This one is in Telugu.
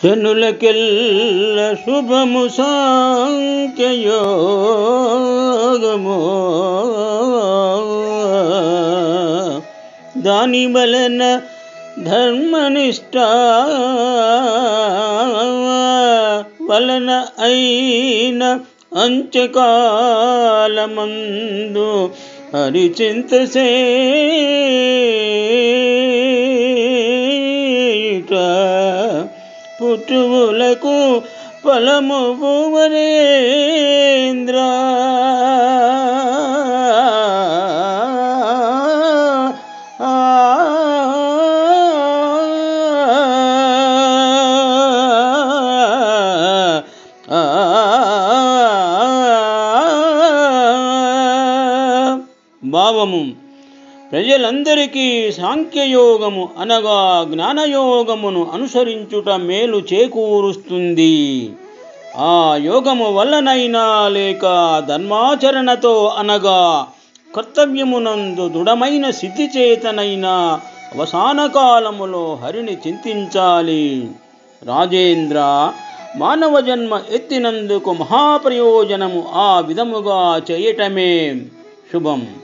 జనులకెల్ల శుభము సాంఖ్యయోగము దాని వలన ధర్మనిష్ట వలన అయిన అంత్యకాలమందు హరిచింతసేయుట పుట్టువులకు ఫలము భువనేంద్ర భావము ప్రజలందరికీ సాంఖ్యయోగము అనగా జ్ఞానయోగమును అనుసరించుట మేలు చేకూరుస్తుంది ఆ యోగము వల్లనైనా లేక ధర్మాచరణతో అనగా కర్తవ్యమునందు దృఢమైన స్థితి చేతనైనా అవసాన కాలములో హరిని చింతించాలి రాజేంద్ర మానవ జన్మ ఎత్తినందుకు మహాప్రయోజనము ఆ విధముగా చేయటమే శుభం